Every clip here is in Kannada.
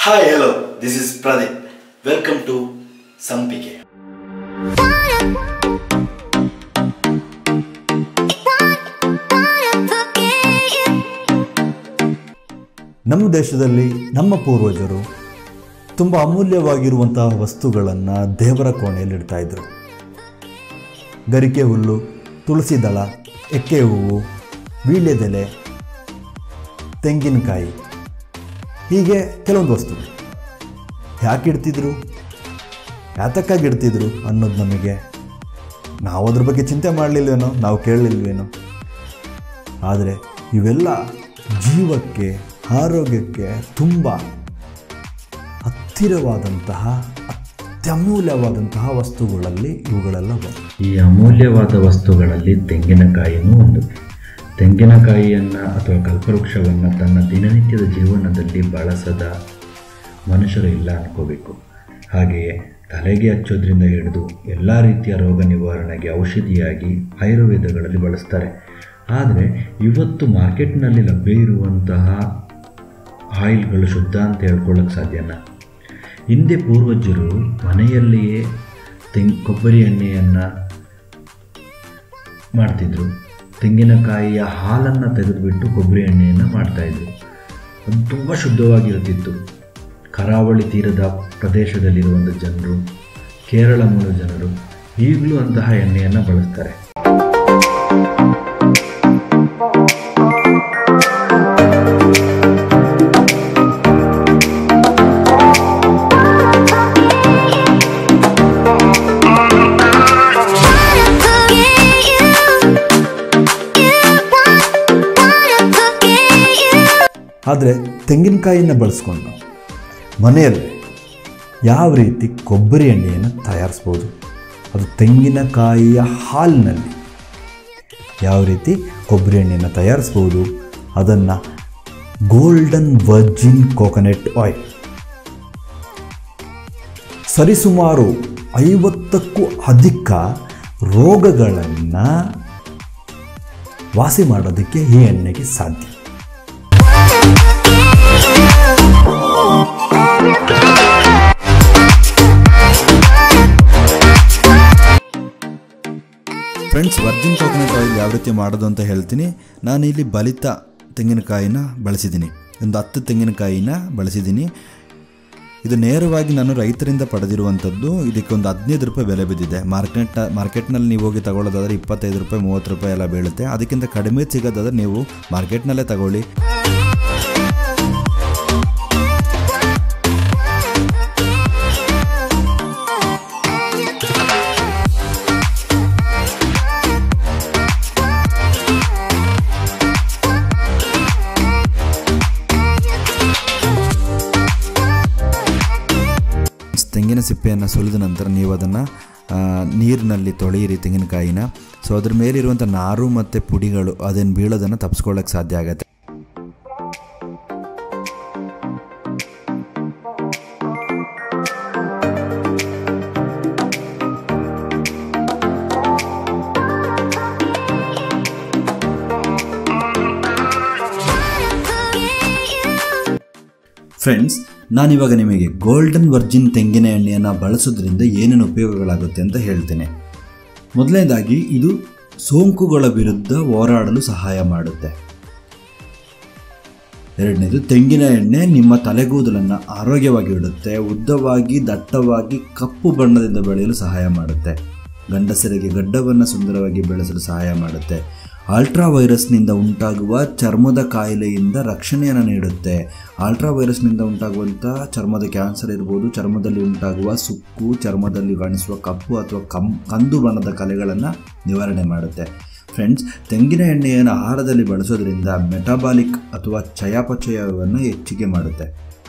hi hello this is Pradeep welcome to Sampige ನಮ್ಮ ದೇಶದಲ್ಲಿ ನಮ್ಮ ಪೂರ್ವಜರು ತುಂಬ ಅಮೂಲ್ಯವಾಗಿರುವಂತಹ ವಸ್ತುಗಳನ್ನು ದೇವರ ಕೋಣೆಯಲ್ಲಿ ಇಡ್ತಾ ಇದ್ರು ಗರಿಕೆ ಹುಲ್ಲು ತುಳಸಿ ದಳ ಎಕ್ಕೆ ಹೂವು ವೀಳ್ಯದೆಲೆ ತೆಂಗಿನಕಾಯಿ ಹೀಗೆ ಕೆಲವೊಂದು ವಸ್ತುಗಳು ಯಾಕೆ ಇಡ್ತಿದ್ರು ಯಾತಕ್ಕಾಗಿ ಇಡ್ತಿದ್ರು ಅನ್ನೋದು ನಮಗೆ ನಾವು ಅದ್ರ ಬಗ್ಗೆ ಚಿಂತೆ ಮಾಡಲಿಲ್ವೇನೋ ನಾವು ಕೇಳಲಿಲ್ವೇನೋ ಆದರೆ ಇವೆಲ್ಲ ಜೀವಕ್ಕೆ ಆರೋಗ್ಯಕ್ಕೆ ತುಂಬ ಹತ್ತಿರವಾದಂತಹ ಅತ್ಯಮೂಲ್ಯವಾದಂತಹ ವಸ್ತುಗಳಲ್ಲಿ ಇವುಗಳೆಲ್ಲ ಒಂದು ಈ ಅಮೂಲ್ಯವಾದ ವಸ್ತುಗಳಲ್ಲಿ ತೆಂಗಿನಕಾಯಿನೂ ಒಂದು ತೆಂಗಿನಕಾಯಿಯನ್ನು ಅಥವಾ ಕಲ್ಪವೃಕ್ಷವನ್ನು ತನ್ನ ದಿನನಿತ್ಯದ ಜೀವನದಲ್ಲಿ ಬಳಸದ ಮನುಷ್ಯರು ಇಲ್ಲ ಅನ್ಕೋಬೇಕು ಹಾಗೆಯೇ ತಲೆಗೆ ಹಚ್ಚೋದ್ರಿಂದ ಹಿಡಿದು ಎಲ್ಲ ರೀತಿಯ ರೋಗ ನಿವಾರಣೆಗೆ ಔಷಧಿಯಾಗಿ ಆಯುರ್ವೇದಗಳಲ್ಲಿ ಬಳಸ್ತಾರೆ ಆದರೆ ಇವತ್ತು ಮಾರ್ಕೆಟ್ನಲ್ಲಿ ಲಭ್ಯ ಇರುವಂತಹ ಆಯಿಲ್ಗಳು ಶುದ್ಧ ಅಂತ ಹೇಳ್ಕೊಳ್ಳೋಕ್ಕೆ ಸಾಧ್ಯನಾ ಹಿಂದೆ ಪೂರ್ವಜರು ಮನೆಯಲ್ಲಿಯೇ ತೆಂಗ್ ಕೊಬ್ಬರಿ ಎಣ್ಣೆಯನ್ನು ಮಾಡ್ತಿದ್ರು ತೆಂಗಿನಕಾಯಿಯ ಹಾಲನ್ನು ತೆಗೆದುಬಿಟ್ಟು ಕೊಬ್ಬರಿ ಎಣ್ಣೆಯನ್ನು ಮಾಡ್ತಾಯಿದ್ರು ಅದು ತುಂಬ ಶುದ್ಧವಾಗಿರುತ್ತಿತ್ತು ಕರಾವಳಿ ತೀರದ ಪ್ರದೇಶದಲ್ಲಿರುವಂಥ ಜನರು ಕೇರಳ ಮೂಲ ಜನರು ಈಗಲೂ ಅಂತಹ ಎಣ್ಣೆಯನ್ನು ಬಳಸ್ತಾರೆ ಆದರೆ ತೆಂಗಿನಕಾಯಿನ ಬಳಸ್ಕೊಂಡು ಮನೆಯಲ್ಲಿ ಯಾವ ರೀತಿ ಕೊಬ್ಬರಿ ಎಣ್ಣೆಯನ್ನು ತಯಾರಿಸ್ಬೋದು ಅದು ತೆಂಗಿನಕಾಯಿಯ ಹಾಲಿನಲ್ಲಿ ಯಾವ ರೀತಿ ಕೊಬ್ಬರಿ ಎಣ್ಣೆಯನ್ನು ತಯಾರಿಸ್ಬೋದು ಅದನ್ನು ಗೋಲ್ಡನ್ ವರ್ಜಿನ್ ಕೋಕೋನಟ್ ಆಯಿಲ್ ಸರಿಸುಮಾರು ಐವತ್ತಕ್ಕೂ ಅಧಿಕ ರೋಗಗಳನ್ನು ವಾಸಿ ಮಾಡೋದಕ್ಕೆ ಈ ಎಣ್ಣೆಗೆ ಸಾಧ್ಯ ಫ್ರೆಂಡ್ಸ್ ವರ್ಜಿನ್ ಕೋಕೋನಟ್ ಆಯಿಲ್ ಯಾವ ರೀತಿ ಮಾಡೋದು ಅಂತ ಹೇಳ್ತೀನಿ ನಾನು ಇಲ್ಲಿ ಬಲಿತ ತೆಂಗಿನಕಾಯಿನ ಬಳಸಿದ್ದೀನಿ ಒಂದು ಹತ್ತು ತೆಂಗಿನಕಾಯಿನ ಬಳಸಿದ್ದೀನಿ ಇದು ನೇರವಾಗಿ ನಾನು ರೈತರಿಂದ ಪಡೆದಿರುವಂಥದ್ದು ಇದಕ್ಕೆ ಒಂದು ಹದಿನೈದು ರೂಪಾಯಿ ಬೆಲೆ ಬಿದ್ದಿದೆ ಮಾರ್ಕೆಟ್ ಮಾರ್ಕೆಟ್ನಲ್ಲಿ ನೀವು ಹೋಗಿ ತಗೊಳ್ಳೋದಾದ್ರೆ ಇಪ್ಪತ್ತೈದು ರೂಪಾಯಿ ಮೂವತ್ತು ರೂಪಾಯಿ ಎಲ್ಲ ಬೀಳುತ್ತೆ ಅದಕ್ಕಿಂತ ಕಡಿಮೆ ಸಿಗೋದಾದ್ರೆ ನೀವು ಮಾರ್ಕೆಟ್ನಲ್ಲೇ ತಗೊಳ್ಳಿ ತೆಂಗಿನ ಸಿಪ್ಪೆಯನ್ನು ಸುಲಿದ ನಂತರ ನೀವು ಅದನ್ನು ನೀರಿನಲ್ಲಿ ತೊಳೆಯಿರಿ ತೆಂಗಿನಕಾಯಿನ ಸೊ ಅದ್ರ ಮೇಲಿರುವಂಥ ನಾರು ಮತ್ತು ಪುಡಿಗಳು ಅದನ್ನು ಬೀಳೋದನ್ನು ತಪ್ಪಿಸ್ಕೊಳ್ಳೋಕೆ ಸಾಧ್ಯ ಆಗುತ್ತೆ ಫ್ರೆಂಡ್ಸ್ ನಾನಿವಾಗ ನಿಮಗೆ ಗೋಲ್ಡನ್ ವರ್ಜಿನ್ ತೆಂಗಿನ ಎಣ್ಣೆಯನ್ನು ಬಳಸೋದ್ರಿಂದ ಏನೇನು ಉಪಯೋಗಗಳಾಗುತ್ತೆ ಅಂತ ಹೇಳ್ತೇನೆ ಮೊದಲನೇದಾಗಿ ಇದು ಸೋಂಕುಗಳ ವಿರುದ್ಧ ಹೋರಾಡಲು ಸಹಾಯ ಮಾಡುತ್ತೆ ಎರಡನೇದು ತೆಂಗಿನ ಎಣ್ಣೆ ನಿಮ್ಮ ತಲೆಗೂದಲನ್ನು ಆರೋಗ್ಯವಾಗಿ ಇಡುತ್ತೆ ಉದ್ದವಾಗಿ ದಟ್ಟವಾಗಿ ಕಪ್ಪು ಬಣ್ಣದಿಂದ ಬೆಳೆಯಲು ಸಹಾಯ ಮಾಡುತ್ತೆ ಗಂಡಸರಿಗೆ ಗಡ್ಡವನ್ನು ಸುಂದರವಾಗಿ ಬೆಳೆಸಲು ಸಹಾಯ ಮಾಡುತ್ತೆ ಆಲ್ಟ್ರಾ ವೈರಸ್ನಿಂದ ಉಂಟಾಗುವ ಚರ್ಮದ ಕಾಯಿಲೆಯಿಂದ ರಕ್ಷಣೆಯನ್ನು ನೀಡುತ್ತೆ ಆಲ್ಟ್ರಾ ವೈರಸ್ನಿಂದ ಉಂಟಾಗುವಂಥ ಚರ್ಮದ ಕ್ಯಾನ್ಸರ್ ಇರ್ಬೋದು ಚರ್ಮದಲ್ಲಿ ಉಂಟಾಗುವ ಸುಕ್ಕು ಚರ್ಮದಲ್ಲಿ ಕಾಣಿಸುವ ಕಪ್ಪು ಅಥವಾ ಕಂ ಕಂದು ಬಣ್ಣದ ಕಲೆಗಳನ್ನು ನಿವಾರಣೆ ಮಾಡುತ್ತೆ ಫ್ರೆಂಡ್ಸ್ ತೆಂಗಿನ ಎಣ್ಣೆಯನ್ನು ಆಹಾರದಲ್ಲಿ ಬಳಸೋದ್ರಿಂದ ಮೆಟಾಬಾಲಿಕ್ ಅಥವಾ ಚಯಾಪಚಯವನ್ನು ಹೆಚ್ಚಿಗೆ ಮಾಡುತ್ತೆ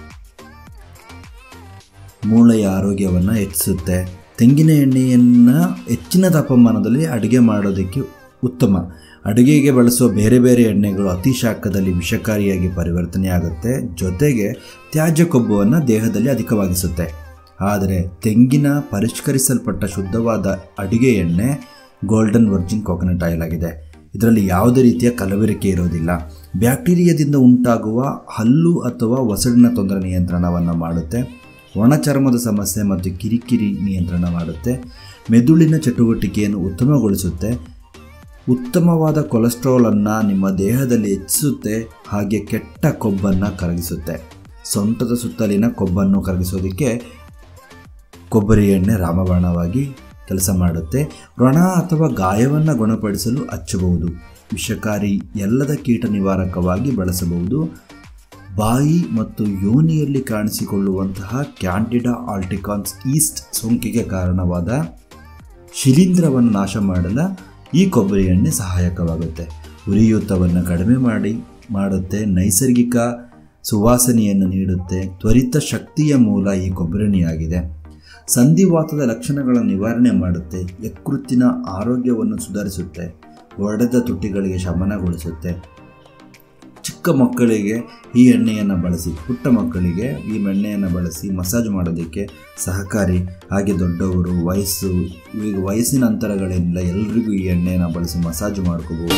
ಮೂಳೆಯ ಆರೋಗ್ಯವನ್ನು ಹೆಚ್ಚಿಸುತ್ತೆ ತೆಂಗಿನ ಎಣ್ಣೆಯನ್ನು ಹೆಚ್ಚಿನ ತಾಪಮಾನದಲ್ಲಿ ಅಡುಗೆ ಮಾಡೋದಕ್ಕೆ ಉತ್ತಮ ಅಡುಗೆಗೆ ಬಳಸುವ ಬೇರೆ ಬೇರೆ ಎಣ್ಣೆಗಳು ಅತಿ ಶಾಖದಲ್ಲಿ ವಿಷಕಾರಿಯಾಗಿ ಪರಿವರ್ತನೆಯಾಗುತ್ತೆ ಜೊತೆಗೆ ತ್ಯಾಜ್ಯ ಕೊಬ್ಬುವನ್ನು ದೇಹದಲ್ಲಿ ಅಧಿಕವಾಗಿಸುತ್ತೆ ಆದರೆ ತೆಂಗಿನ ಪರಿಷ್ಕರಿಸಲ್ಪಟ್ಟ ಶುದ್ಧವಾದ ಅಡುಗೆ ಎಣ್ಣೆ ಗೋಲ್ಡನ್ ವರ್ಜಿನ್ ಕೋಕೋನಟ್ ಆಯಿಲ್ ಆಗಿದೆ ಇದರಲ್ಲಿ ಯಾವುದೇ ರೀತಿಯ ಕಲಬೆರಕೆ ಇರೋದಿಲ್ಲ ಬ್ಯಾಕ್ಟೀರಿಯಾದಿಂದ ಉಂಟಾಗುವ ಹಲ್ಲು ಅಥವಾ ಒಸಡಿನ ತೊಂದರೆ ನಿಯಂತ್ರಣವನ್ನು ಮಾಡುತ್ತೆ ಒಣ ಚರ್ಮದ ಸಮಸ್ಯೆ ಮತ್ತು ಕಿರಿಕಿರಿ ನಿಯಂತ್ರಣ ಮಾಡುತ್ತೆ ಮೆದುಳಿನ ಚಟುವಟಿಕೆಯನ್ನು ಉತ್ತಮಗೊಳಿಸುತ್ತೆ ಉತ್ತಮವಾದ ಕೊಲೆಸ್ಟ್ರಾಲನ್ನು ನಿಮ್ಮ ದೇಹದಲ್ಲಿ ಹೆಚ್ಚಿಸುತ್ತೆ ಹಾಗೆ ಕೆಟ್ಟ ಕೊಬ್ಬನ್ನು ಕರಗಿಸುತ್ತೆ ಸೊಂಟದ ಸುತ್ತಲಿನ ಕೊಬ್ಬನ್ನು ಕರಗಿಸೋದಕ್ಕೆ ಕೊಬ್ಬರಿ ಎಣ್ಣೆ ರಾಮಬಾಣವಾಗಿ ಕೆಲಸ ಮಾಡುತ್ತೆ ವ್ರಣ ಅಥವಾ ಗಾಯವನ್ನು ಗುಣಪಡಿಸಲು ಹಚ್ಚಬಹುದು ವಿಷಕಾರಿ ಎಲ್ಲದ ಕೀಟ ನಿವಾರಕವಾಗಿ ಬಳಸಬಹುದು ಬಾಯಿ ಮತ್ತು ಯೋನಿಯಲ್ಲಿ ಕಾಣಿಸಿಕೊಳ್ಳುವಂತಹ ಕ್ಯಾಂಟಿಡಾ ಆಲ್ಟಿಕಾನ್ಸ್ ಈಸ್ಟ್ ಸೋಂಕಿಗೆ ಕಾರಣವಾದ ಶಿಲೀಂಧ್ರವನ್ನು ನಾಶ ಮಾಡಲು ಈ ಕೊಬ್ಬರಿ ಎಣ್ಣೆ ಸಹಾಯಕವಾಗುತ್ತೆ ಉರಿಯೂತವನ್ನು ಕಡಿಮೆ ಮಾಡಿ ಮಾಡುತ್ತೆ ನೈಸರ್ಗಿಕ ಸುವಾಸನೆಯನ್ನು ನೀಡುತ್ತೆ ತ್ವರಿತ ಶಕ್ತಿಯ ಮೂಲ ಈ ಕೊಬ್ಬರಿಣಿಯಾಗಿದೆ ಸಂಧಿವಾತದ ಲಕ್ಷಣಗಳ ನಿವಾರಣೆ ಮಾಡುತ್ತೆ ಯಕೃತ್ತಿನ ಆರೋಗ್ಯವನ್ನು ಸುಧಾರಿಸುತ್ತೆ ಒಡೆದ ತುಟಿಗಳಿಗೆ ಶಮನಗೊಳಿಸುತ್ತೆ ಚಿಕ್ಕ ಮಕ್ಕಳಿಗೆ ಈ ಎಣ್ಣೆಯನ್ನು ಬಳಸಿ ಪುಟ್ಟ ಮಕ್ಕಳಿಗೆ ಈ ಎಣ್ಣೆಯನ್ನು ಬಳಸಿ ಮಸಾಜ್ ಮಾಡೋದಕ್ಕೆ ಸಹಕಾರಿ ಹಾಗೆ ದೊಡ್ಡವರು ವಯಸ್ಸು ಈಗ ವಯಸ್ಸಿನ ಅಂತರಗಳೇನಿಲ್ಲ ಎಲ್ರಿಗೂ ಈ ಎಣ್ಣೆಯನ್ನು ಬಳಸಿ ಮಸಾಜ್ ಮಾಡ್ಕೋಬೋದು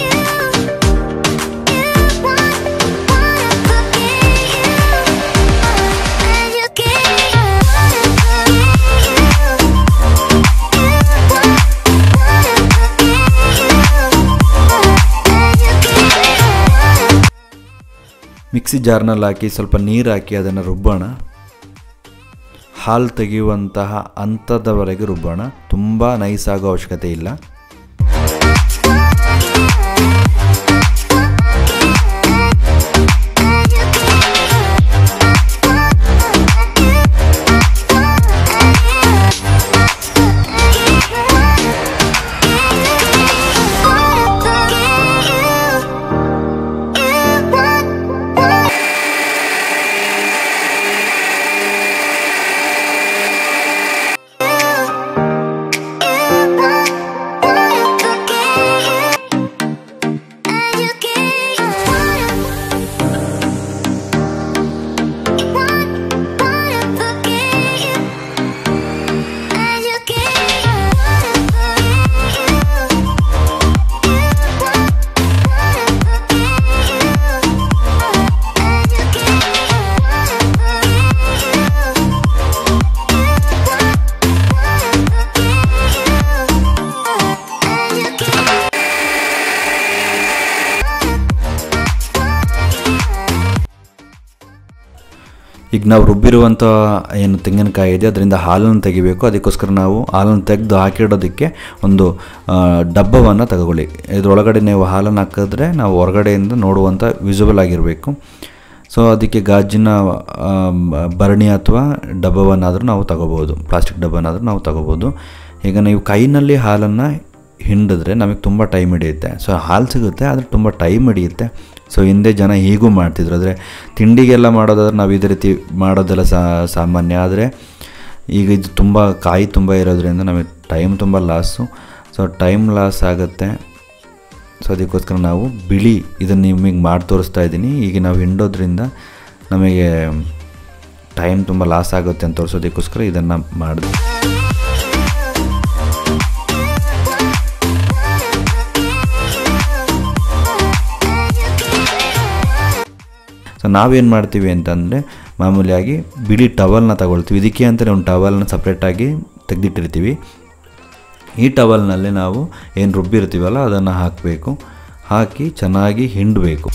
ಮಿಕ್ಸಿ ಜಾರ್ನಲ್ಲಿ ಹಾಕಿ ಸ್ವಲ್ಪ ನೀರು ಹಾಕಿ ಅದನ್ನು ರುಬ್ಬೋಣ ಹಾಲು ತೆಗೆಯುವಂತಹ ಹಂತದವರೆಗೆ ರುಬ್ಬೋಣ ತುಂಬ ನೈಸ್ ಆಗೋ ಅವಶ್ಯಕತೆ ಇಲ್ಲ ಈಗ ನಾವು ರುಬ್ಬಿರುವಂಥ ಏನು ತೆಂಗಿನಕಾಯಿ ಇದೆ ಅದರಿಂದ ಹಾಲನ್ನು ತೆಗಿಬೇಕು ಅದಕ್ಕೋಸ್ಕರ ನಾವು ಹಾಲನ್ನು ತೆಗೆದು ಹಾಕಿಡೋದಕ್ಕೆ ಒಂದು ಡಬ್ಬವನ್ನು ತಗೊಳ್ಳಿ ಇದರೊಳಗಡೆ ನೀವು ಹಾಲನ್ನು ಹಾಕಿದ್ರೆ ನಾವು ಹೊರಗಡೆಯಿಂದ ನೋಡುವಂಥ ವಿಸುವಲ್ ಆಗಿರಬೇಕು ಸೊ ಅದಕ್ಕೆ ಗಾಜಿನ ಆ, ಭರಣಿ ಅಥವಾ ಡಬ್ಬವನ್ನಾದರೂ ನಾವು ತಗೋಬೋದು ಪ್ಲಾಸ್ಟಿಕ್ ಡಬ್ಬನಾದರೂ ನಾವು ತಗೋಬೋದು ಈಗ ನೀವು ಕೈನಲ್ಲಿ ಹಾಲನ್ನು ಹಿಂಡಿದ್ರೆ ನಮಗೆ ತುಂಬ ಟೈಮ್ ಹಿಡಿಯುತ್ತೆ ಸೊ ಹಾಲು ಸಿಗುತ್ತೆ ಆದರೆ ತುಂಬ ಟೈಮ್ ಹಿಡಿಯುತ್ತೆ ಸೊ ಹಿಂದೆ ಜನ ಹೀಗೂ ಮಾಡ್ತಿದ್ರು ಆದರೆ ತಿಂಡಿಗೆಲ್ಲ ಮಾಡೋದಾದ್ರೆ ನಾವು ಇದೇ ರೀತಿ ಮಾಡೋದೆಲ್ಲ ಸಾಮಾನ್ಯ ಆದರೆ ಈಗ ಇದು ತುಂಬ ಕಾಯಿ ತುಂಬ ಇರೋದ್ರಿಂದ ನಮಗೆ ಟೈಮ್ ತುಂಬ ಲಾಸು ಸೊ ಟೈಮ್ ಲಾಸ್ ಆಗುತ್ತೆ ಸೊ ಅದಕ್ಕೋಸ್ಕರ ನಾವು ಬಿಳಿ ಇದನ್ನು ನಿಮಗೆ ಮಾಡಿ ತೋರಿಸ್ತಾ ಇದ್ದೀನಿ ಈಗ ನಾವು ಹಿಂಡೋದ್ರಿಂದ ನಮಗೆ ಟೈಮ್ ತುಂಬ ಲಾಸ್ ಆಗುತ್ತೆ ಅಂತ ತೋರಿಸೋದಕ್ಕೋಸ್ಕರ ಇದನ್ನು ಮಾಡಿದೆ ಸೊ ನಾವೇನು ಮಾಡ್ತೀವಿ ಅಂತಂದರೆ ಮಾಮೂಲಿಯಾಗಿ ಬಿಳಿ ಟವಲ್ನ ತಗೊಳ್ತೀವಿ ಇದಕ್ಕೆ ಅಂತಲೇ ಒಂದು ಟವಲ್ನ ಸಪ್ರೇಟಾಗಿ ತೆಗೆದಿಟ್ಟಿರ್ತೀವಿ ಈ ಟವಲ್ನಲ್ಲಿ ನಾವು ಏನು ರುಬ್ಬಿರ್ತೀವಲ್ಲ ಅದನ್ನು ಹಾಕಬೇಕು ಹಾಕಿ ಚೆನ್ನಾಗಿ ಹಿಂಡಬೇಕು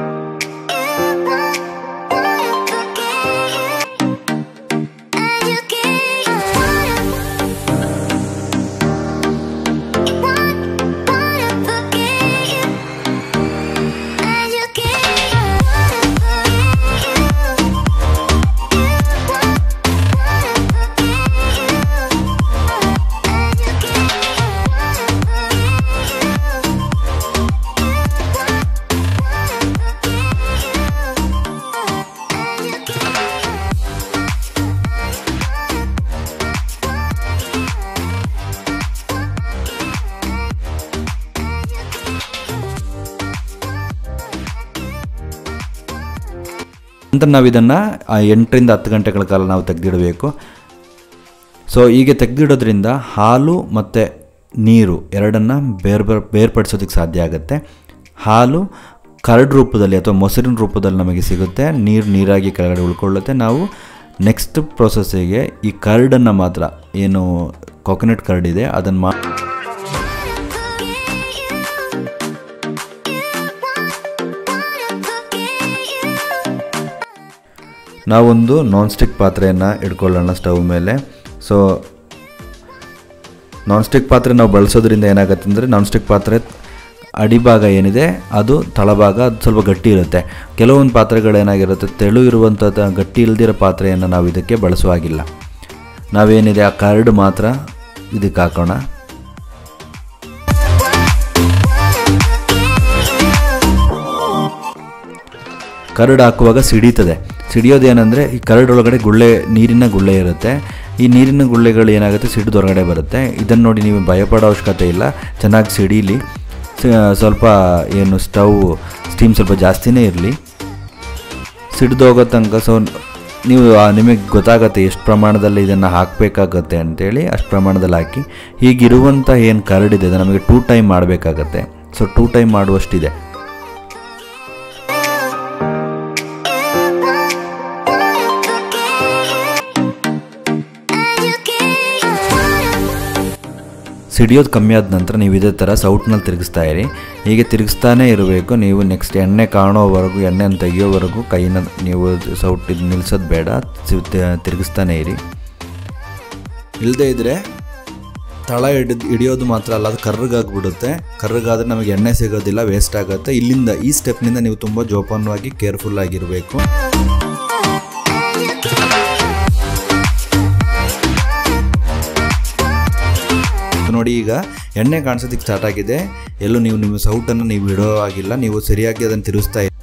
You ನಂತರ ನಾವು ಇದನ್ನು ಎಂಟರಿಂದ ಹತ್ತು ಗಂಟೆಗಳ ಕಾಲ ನಾವು ತೆಗೆದಿಡಬೇಕು ಸೊ ಹೀಗೆ ತೆಗೆದಿಡೋದ್ರಿಂದ ಹಾಲು ಮತ್ತು ನೀರು ಎರಡನ್ನು ಬೇರೆ ಬೇರೆ ಬೇರ್ಪಡಿಸೋದಕ್ಕೆ ಸಾಧ್ಯ ಆಗುತ್ತೆ ಹಾಲು ಕರಡ್ ರೂಪದಲ್ಲಿ ಅಥವಾ ಮೊಸರಿನ ರೂಪದಲ್ಲಿ ನಮಗೆ ಸಿಗುತ್ತೆ ನೀರು ನೀರಾಗಿ ಕೆಳಗಡೆ ಉಳ್ಕೊಳ್ಳುತ್ತೆ ನಾವು ನೆಕ್ಸ್ಟ್ ಪ್ರೊಸೆಸ್ಸಿಗೆ ಈ ಕರ್ಡನ್ನು ಮಾತ್ರ ಏನು ಕೊಕೊನಟ್ ಕರ್ಡ್ ಇದೆ ಅದನ್ನು ಮಾ ನಾವೊಂದು ನಾನ್ ಸ್ಟಿಕ್ ಪಾತ್ರೆಯನ್ನು ಇಟ್ಕೊಳ್ಳೋಣ ಸ್ಟವ್ ಮೇಲೆ ಸೊ ನಾನ್ ಸ್ಟಿಕ್ ಪಾತ್ರೆ ನಾವು ಬಳಸೋದ್ರಿಂದ ಏನಾಗುತ್ತೆ ಅಂದರೆ ನಾನ್ ಸ್ಟಿಕ್ ಪಾತ್ರೆ ಅಡಿಭಾಗ ಏನಿದೆ ಅದು ತಳಭಾಗ ಅದು ಸ್ವಲ್ಪ ಗಟ್ಟಿ ಇರುತ್ತೆ ಕೆಲವೊಂದು ಪಾತ್ರೆಗಳೇನಾಗಿರುತ್ತೆ ತೆಳು ಇರುವಂಥದ್ದು ಗಟ್ಟಿ ಇಲ್ದಿರೋ ಪಾತ್ರೆಯನ್ನು ನಾವು ಇದಕ್ಕೆ ಬಳಸುವಾಗಿಲ್ಲ ನಾವೇನಿದೆ ಆ ಕರ್ಡ್ ಮಾತ್ರ ಇದಕ್ಕೆ ಹಾಕೋಣ ಕರಡು ಹಾಕುವಾಗ ಸಿಡೀತದೆ ಸಿಡಿಯೋದೇನೆಂದರೆ ಈ ಕರಡು ಒಳಗಡೆ ಗುಳ್ಳೆ ನೀರಿನ ಗುಳ್ಳೆ ಇರುತ್ತೆ ಈ ನೀರಿನ ಗುಳ್ಳೆಗಳು ಏನಾಗುತ್ತೆ ಸಿಡಿದು ಹೊರಗಡೆ ಬರುತ್ತೆ ಇದನ್ನು ನೋಡಿ ನೀವು ಭಯಪಡೋ ಅವಶ್ಯಕತೆ ಇಲ್ಲ ಚೆನ್ನಾಗಿ ಸಿಡೀಲಿ ಸ- ಸ್ವಲ್ಪ ಏನು ಸ್ಟವ್ ಸ್ಟೀಮ್ ಸ್ವಲ್ಪ ಜಾಸ್ತಿನೇ ಇರಲಿ ಸಿಡಿದು ಹೋಗೋ ತನಕ ಸೊ ನೀವು ಆ- ನಿಮಗೆ ಗೊತ್ತಾಗುತ್ತೆ ಎಷ್ಟು ಪ್ರಮಾಣದಲ್ಲಿ ಇದನ್ನು ಹಾಕಬೇಕಾಗತ್ತೆ ಅಂತೇಳಿ ಅಷ್ಟು ಪ್ರಮಾಣದಲ್ಲಿ ಹಾಕಿ ಹೀಗಿರುವಂಥ ಏನು ಕರಡಿದೆ ಅದು ನಮಗೆ ಟೂ ಟೈಮ್ ಮಾಡಬೇಕಾಗತ್ತೆ ಸೊ ಟೂ ಟೈಮ್ ಮಾಡುವಷ್ಟಿದೆ ಸಿಡಿಯೋದು ಕಮ್ಮಿ ಆದ ನಂತರ ನೀವು ಇದೇ ಥರ ಸೌಟ್ನಲ್ಲಿ ತಿರುಗಿಸ್ತಾ ಇರಿ ಹೀಗೆ ತಿರುಗಿಸ್ತಾನೇ ಇರಬೇಕು ನೀವು ನೆಕ್ಸ್ಟ್ ಎಣ್ಣೆ ಕಾಣೋವರೆಗೂ ಎಣ್ಣೆನ ತೆಗಿಯೋವರೆಗೂ ಕೈನ ನೀವು ಸೌಟ್ ಇದು ನಿಲ್ಸೋದು ಬೇಡ ತಿ- ತಿ- ತಿರುಗಿಸ್ತಾನೇ ಇರಿ ಇಲ್ಲದೇ ಇದ್ದರೆ ತಳ ಹಿಡಿದು ಹಿಡಿಯೋದು ಮಾತ್ರ ಅಲ್ಲ ಅದು ಕರ್ರಗಾಗ್ಬಿಡುತ್ತೆ ಕರ್ರಗಾದ್ರೆ ನಮಗೆ ಎಣ್ಣೆ ಸಿಗೋದಿಲ್ಲ ವೇಸ್ಟ್ ಆಗುತ್ತೆ ಇಲ್ಲಿಂದ ಈ ಸ್ಟೆಪ್ನಿಂದ ನೀವು ತುಂಬ ಜೋಪಾನವಾಗಿ ಕೇರ್ಫುಲ್ ಆಗಿರಬೇಕು ನೋಡಿ ಈಗ ಎಣ್ಣೆ ಕಾಣಿಸೋದಕ್ಕೆ ಸ್ಟಾರ್ಟ್ ಆಗಿದೆ ಎಲ್ಲೂ ನೀವು ನಿಮ್ಮ ಸೌಟನ್ನು ನೀವು ಇಡೋ ಆಗಿಲ್ಲ ನೀವು ಸರಿಯಾಗಿ ಅದನ್ನು ತಿರುಗಿಸ್ತಾ ಇರಿ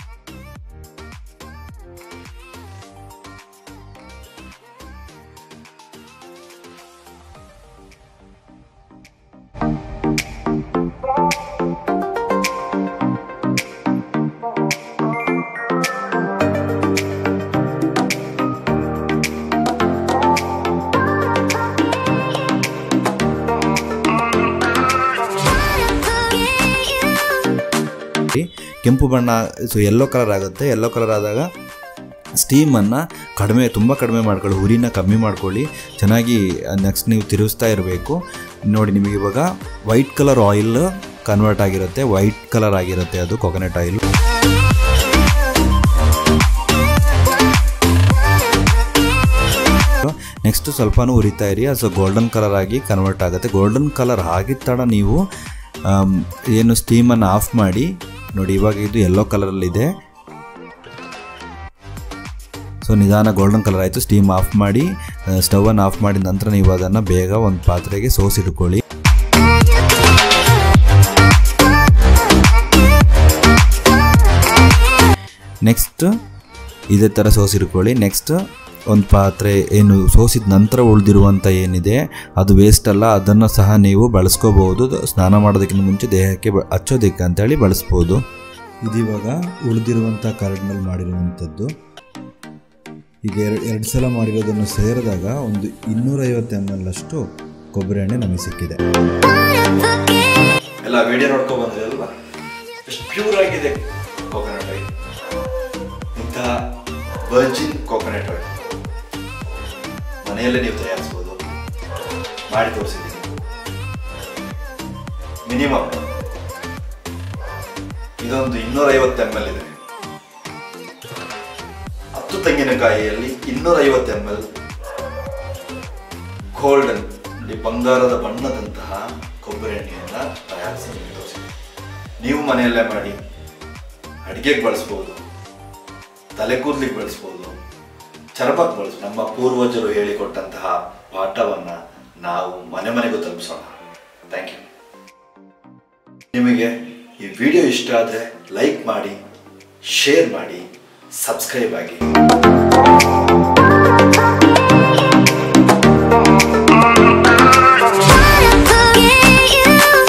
ಕೆಂಪು ಬಣ್ಣ ಸೊ ಯೆಲ್ಲೋ ಕಲರ್ ಆಗುತ್ತೆ ಯೆಲ್ಲೋ ಕಲರ್ ಆದಾಗ ಸ್ಟೀಮನ್ನು ಕಡಿಮೆ ತುಂಬ ಕಡಿಮೆ ಮಾಡ್ಕೊಳ್ಳಿ ಉರಿನ ಕಮ್ಮಿ ಮಾಡ್ಕೊಳ್ಳಿ ಚೆನ್ನಾಗಿ ನೆಕ್ಸ್ಟ್ ನೀವು ತಿರುಗಿಸ್ತಾ ಇರಬೇಕು ನೋಡಿ ನಿಮಗೆ ಇವಾಗ ವೈಟ್ ಕಲರ್ ಆಯಿಲ್ ಕನ್ವರ್ಟ್ ಆಗಿರುತ್ತೆ ವೈಟ್ ಕಲರ್ ಆಗಿರುತ್ತೆ ಅದು ಕೊಕೊನಟ್ ಆಯಿಲ್ ನೆಕ್ಸ್ಟ್ ಸ್ವಲ್ಪನೂ ಉರಿತಾ ಇರಿ ಅದು ಗೋಲ್ಡನ್ ಕಲರ್ ಆಗಿ ಕನ್ವರ್ಟ್ ಆಗುತ್ತೆ ಗೋಲ್ಡನ್ ಕಲರ್ ಆಗಿದ ತಡ ನೀವು ಆಮ್, ಏನು ಸ್ಟೀಮನ್ನು ಆಫ್ ಮಾಡಿ ನೋಡಿ ಇವಾಗ ಇದು ಯೆಲ್ಲೋ ಕಲರಲ್ಲಿದೆ ಸೊ ನಿಧಾನ ಗೋಲ್ಡನ್ ಕಲರ್ ಆಯಿತು ಸ್ಟೀಮ್ ಆಫ್ ಮಾಡಿ ಸ್ಟವನ್ನು ಆಫ್ ಮಾಡಿದ ನಂತರ ನೀವು ಅದನ್ನು ಬೇಗ ಒಂದು ಪಾತ್ರೆಗೆ ಸೋಸಿಟ್ಕೊಳ್ಳಿ ನೆಕ್ಸ್ಟ್ ಇದೇ ಥರ ಸೋಸಿಟ್ಕೊಳ್ಳಿ ನೆಕ್ಸ್ಟ್ ಒಂದು ಪಾತ್ರೆ ಏನು ಸೋಸಿದ ನಂತರ ಉಳಿದಿರುವಂಥ ಏನಿದೆ ಅದು ವೇಸ್ಟ್ ಅಲ್ಲ ಅದನ್ನು ಸಹ ನೀವು ಬಳಸ್ಕೋಬಹುದು ಸ್ನಾನ ಮಾಡೋದಕ್ಕಿಂತ ಮುಂಚೆ ದೇಹಕ್ಕೆ ಬ- ಹಚ್ಚೋದಕ್ಕೆ ಅಂತೇಳಿ ಬಳಸ್ಬೋದು ಇದಿವಾಗ ಉಳಿದಿರುವಂಥ ಕರಡ್ನಲ್ಲಿ ಮಾಡಿರುವಂಥದ್ದು ಈಗ ಎರಡು ಎರಡು ಸಲ ಮಾಡಿರೋದನ್ನು ಸೇರಿದಾಗ ಒಂದು ಇನ್ನೂರೈವತ್ತು ಎಮ್ ಎಲ್ ಅಷ್ಟು ಕೊಬ್ಬರಿ ಎಣ್ಣೆ ನಮಗೆ ಸಿಕ್ಕಿದೆ ಎಲ್ಲ ವಿಡಿಯೋ ನೋಡ್ಕೊಂಡ್ ಬಂದ್ರಿ ಅಲ್ವಾ ಎಷ್ಟು ಪ್ಯೂರ್ ಆಗಿದೆ ಕೋಕೋನಟ್ ಆಯಿಲ್ ಇಂತಹ ವರ್ಜಿನ್ ಕೋಕೋನಟ್ ಆಯಿಲ್ ಮನೆಯಲ್ಲೇ ನೀವು ತಯಾರಿಸ್ಬೋದು ಮಾಡಿ ತೋರಿಸಿದ್ದೀನಿ ಮಿನಿಮಮ್ ಇದೊಂದು ಇನ್ನೂರೈವತ್ತು ಎಮ್ ಎಲ್ ಇದೆ ಹತ್ತು ತೆಂಗಿನಕಾಯಿಯಲ್ಲಿ ಇನ್ನೂರೈವತ್ತು ಎಮ್ ಎಲ್ ಗೋಲ್ಡನ್ ನೋಡಿ ಬಂಗಾರದ ಬಣ್ಣದಂತಹ ಕೊಬ್ಬರಿ ಎಣ್ಣೆಯನ್ನು ತಯಾರಿಸಿ ನಿಮಗೆ ತೋರಿಸಿದೆ ನೀವು ಮನೆಯಲ್ಲೇ ಮಾಡಿ ಅಡುಗೆಗೆ ಬಳಸ್ಬೋದು ತಲೆ ಕೂದಲಿಗೆ ಬಳಸ್ಬೋದು ಚರ್ಮಕ್ಕೆ ಬಳಸ್ಬೋದು ನಮ್ಮ ಪೂರ್ವಜರು ಹೇಳಿಕೊಟ್ಟಂತಹ ಪಾಠವನ್ನು ನಾವು ಮನೆ ಮನೆಗೂ ತಲುಪಿಸೋಣ ಥ್ಯಾಂಕ್ ಯು ನಿಮಗೆ ಈ ವಿಡಿಯೋ ಇಷ್ಟ ಆದರೆ ಲೈಕ್ ಮಾಡಿ ಶೇರ್ ಮಾಡಿ ಸಬ್ಸ್ಕ್ರೈಬ್ ಆಗಿ